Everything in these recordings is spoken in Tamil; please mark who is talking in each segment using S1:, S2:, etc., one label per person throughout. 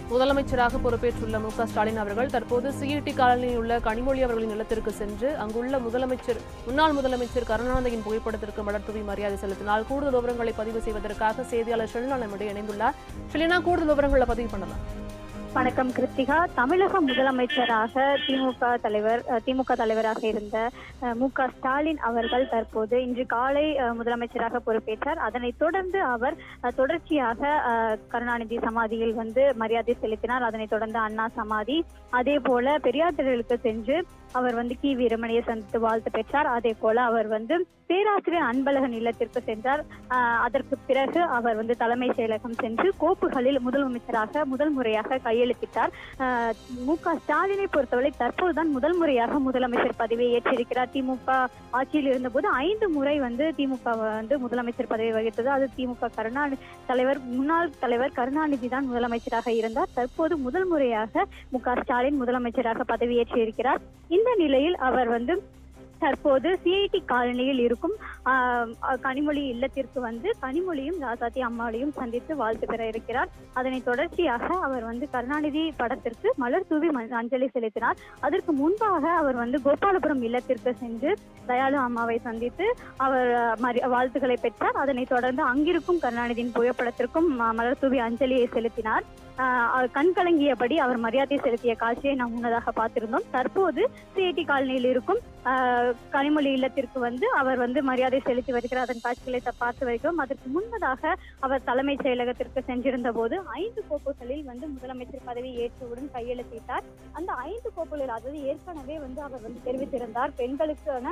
S1: முதலமைச்சராக பொறுப்பேற்றுள்ள மு க ஸ்டாலின் அவர்கள் தற்போது சிஐடி காலனியில் உள்ள கனிமொழி அவர்களின் இல்லத்திற்கு சென்று அங்குள்ள முதலமைச்சர் முன்னாள் முதலமைச்சர் கருணாநிதியின் புகைப்படத்திற்கு மலர் தூவி மரியாதை செலுத்தினால் கூடுதல் விவரங்களை பதிவு செய்வதற்காக செய்தியாளர் ஷெலினா நம்மிடையே இணைந்துள்ளார் ஷெலினா கூடுதல் விவரங்களை பதிவு பண்ணலாம்
S2: வணக்கம் கிருத்திகா தமிழக முதலமைச்சராக திமுக தலைவர் அஹ், திமுக தலைவராக இருந்த அஹ், மு க ஸ்டாலின் அவர்கள் தற்போது இன்று காலை அஹ், முதலமைச்சராக பொறுப்பேற்றார் அதனைத் தொடர்ந்து அவர் அஹ், தொடர்ச்சியாக அஹ், கருணாநிதி சமாதியில் வந்து மரியாதை செலுத்தினார் அதனைத் தொடர்ந்து அண்ணா சமாதி அதே போல பெரியார் திடலுக்கு சென்று அவர் வந்து கி வீரமணியை சந்தித்து வாழ்த்து பெற்றார் அதே போல அவர் வந்து பேராசிரியர் அன்பழகன் இல்லத்திற்கு சென்றார் ஆஹ் அதற்கு பிறகு அவர் வந்து தலைமை செயலகம் சென்று கோப்புகளில் முதலமைச்சராக முதல் முறையாக கையெழுத்திட்டார் ஆஹ் மு க ஸ்டாலினை பொறுத்தவரை தற்போதுதான் முதல் முறையாக முதலமைச்சர் பதவியை ஏற்றிருக்கிறார் திமுக ஆட்சியில் இருந்தபோது ஐந்து முறை வந்து திமுக வந்து முதலமைச்சர் பதவி வகித்தது அது திமுக கருணாநிதி தலைவர் முன்னாள் தலைவர் கருணாநிதி தான் முதலமைச்சராக இருந்தார் தற்போது முதல் முறையாக மு க ஸ்டாலின் முதலமைச்சராக பதவியேற்றிருக்கிறார் இந்த நிலையில் அவர் வந்து தற்போது சிஐடி காலனியில் இருக்கும் ஆஹ், கனிமொழி இல்லத்திற்கு வந்து கனிமொழியும் ராசாத்தி அம்மாளையும் சந்தித்து வாழ்த்து பெற இருக்கிறார் அதனை தொடர்ச்சியாக அவர் வந்து கருணாநிதி படத்திற்கு மலர் தூவி ம- அஞ்சலி செலுத்தினார் அதற்கு முன்பாக அவர் வந்து கோபாலபுரம் இல்லத்திற்கு சென்று தயாளு அம்மாவை சந்தித்து அவர் அஹ், மரி- வாழ்த்துக்களை பெற்றார் அதனைத் தொடர்ந்து அங்கிருக்கும் கருணாநிதியின் புகைப்படத்திற்கும் ம- மலர் தூவி அஞ்சலியை செலுத்தினார் ஆஹ், அவர் கண் கலங்கியபடி அவர் மரியாதை செலுத்திய காட்சியை நாம் முன்னதாக பார்த்திருந்தோம் தற்போது சிஐடி காலனியில் இருக்கும் ஆஹ், கனிமொழி இல்லத்திற்கு வந்து அவர் வந்து மரியாதை செலுத்தி வருகிறார் அதன் காட்சிகளை த- பார்த்து வருகிறோம் அதற்கு முன்பதாக அவர் தலைமைச் செயலகத்திற்கு சென்றிருந்த போது ஐந்து கோப்புகளில் வந்து முதலமைச்சர் பதவி ஏற்றவுடன் கையெழுத்திட்டார் அந்த ஐந்து கோப்புகளில் அதாவது ஏற்கனவே வந்து அவர் வந்து தெரிவித்திருந்தார் பெண்களுக்கான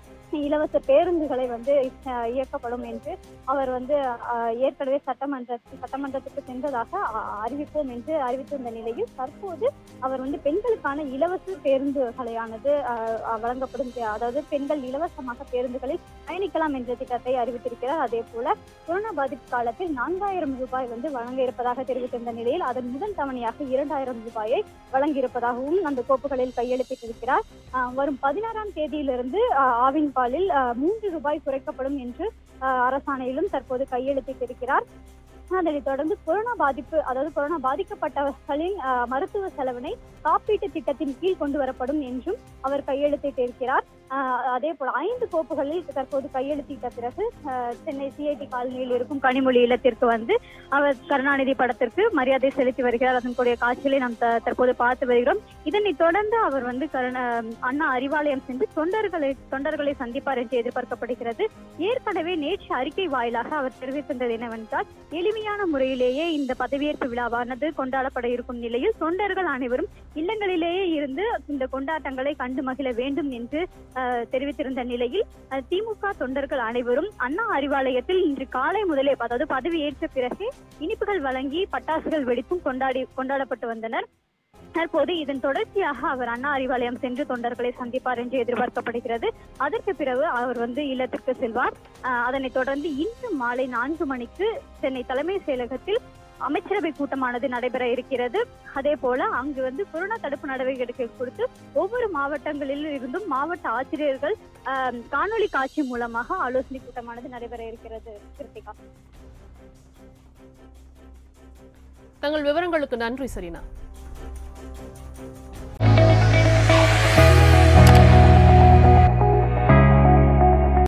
S2: இலவச பேருந்துகளை வந்து அஹ், இயக்கப்படும் என்று அவர் வந்து அஹ், ஏற்கனவே சட்டமன்ற சட்டமன்றத்துக்கு சென்றதாக அ- அறிவிப்போம் என்று அறிவித்திருந்த நிலையில் தற்போது அவர் வந்து பெண்களுக்கான இலவச பேருந்துகளையானது அஹ், அஹ், வழங்கப்படும் அதாவது பெண்கள் இலவசமாக பேருந்துகளில் பயணிக்கலாம் என்ற திட்டத்தை அறிவித்திருக்கிறார் அதே போல கொரோனா பாதிப்பு காலத்தில் நான்காயிரம் ரூபாய் வந்து வழங்க இருப்பதாக தெரிவித்திருந்த நிலையில் அதன் முதல் தவணையாக இரண்டாயிரம் ரூபாயை வழங்கியிருப்பதாகவும் அந்த கோப்புகளில் கையெழுத்திட்டிருக்கிறார் ஆஹ் வரும் பதினாறாம் தேதியிலிருந்து ஆஹ் ஆவின் பாலில் ஆஹ் மூன்று ரூபாய் குறைக்கப்படும் என்று ஆஹ் அரசாணையிலும் தற்போது கையெழுத்திட்டிருக்கிறார் அதனைத் தொடர்ந்து கொரோனா பாதிப்பு அதாவது கொரோனா பாதிக்கப்பட்டவர்களின் ஆஹ் மருத்துவ செலவினை காப்பீட்டு திட்டத்தின் கீழ் கொண்டு வரப்படும் என்றும் அவர் கையெழுத்திட்டிருக்கிறார் ஆஹ் அதே போல ஐந்து கோப்புகளில் தற்போது கையெழுத்திட்ட பிறகு ஆஹ் சென்னை சிஐடி காலனியில் இருக்கும் கனிமொழி இல்லத்திற்கு வந்து அவர் கருணாநிதி படத்திற்கு மரியாதை செலுத்தி வருகிறார் அதனுடைய காட்சிகளை நாம் த- தற்போது பார்த்து வருகிறோம் இதனைத் தொடர்ந்து அவர் வந்து கருண அண்ணா அறிவாலயம் சென்று தொண்டர்களை தொண்டர்களை சந்திப்பார் என்று எதிர்பார்க்கப்படுகிறது ஏற்கனவே நேற்று அறிக்கை வாயிலாக அவர் தெரிவித்திருந்தது என்னவென்றால் எளிமையான முறையிலேயே இந்த பதவியேற்பு விழாவானது கொண்டாடப்பட இருக்கும் நிலையில் தொண்டர்கள் அனைவரும் இல்லங்களிலேயே இருந்து இந்த கொண்டாட்டங்களை கண்டு மகிழ வேண்டும் என்று அஹ், தெரிவித்திருந்த நிலையில் அஹ், திமுக தொண்டர்கள் அனைவரும் அண்ணா அறிவாலயத்தில் இன்று காலை முதலே அதாவது பதவியேற்ற பிறகு இனிப்புகள் வழங்கி பட்டாசுகள் வெடித்தும் கொண்டாடி கொண்டாடப்பட்டு வந்தனர் தற்போது இதன் தொடர்ச்சியாக அவர் அண்ணா அறிவாலயம் சென்று தொண்டர்களை சந்திப்பார் என்று எதிர்பார்க்கப்படுகிறது அதற்கு பிறகு அவர் வந்து இல்லத்திற்கு செல்வார் அஹ், அதனைத் தொடர்ந்து இன்று மாலை நான்கு மணிக்கு சென்னை தலைமை செயலகத்தில் அமைச்சரவை கூட்டமானது நடைபெற இருக்கிறது அதே போல அங்கு வந்து கொரோனா தடுப்பு நடவடிக்கை குறித்து ஒவ்வொரு மாவட்டங்களில் இருந்தும் மாவட்ட ஆசிரியர்கள் அஹ், காணொளி காட்சி மூலமாக ஆலோசனை கூட்டமானது நடைபெற இருக்கிறது கிருத்திகா
S1: தங்கள் விவரங்களுக்கு நன்றி சரினா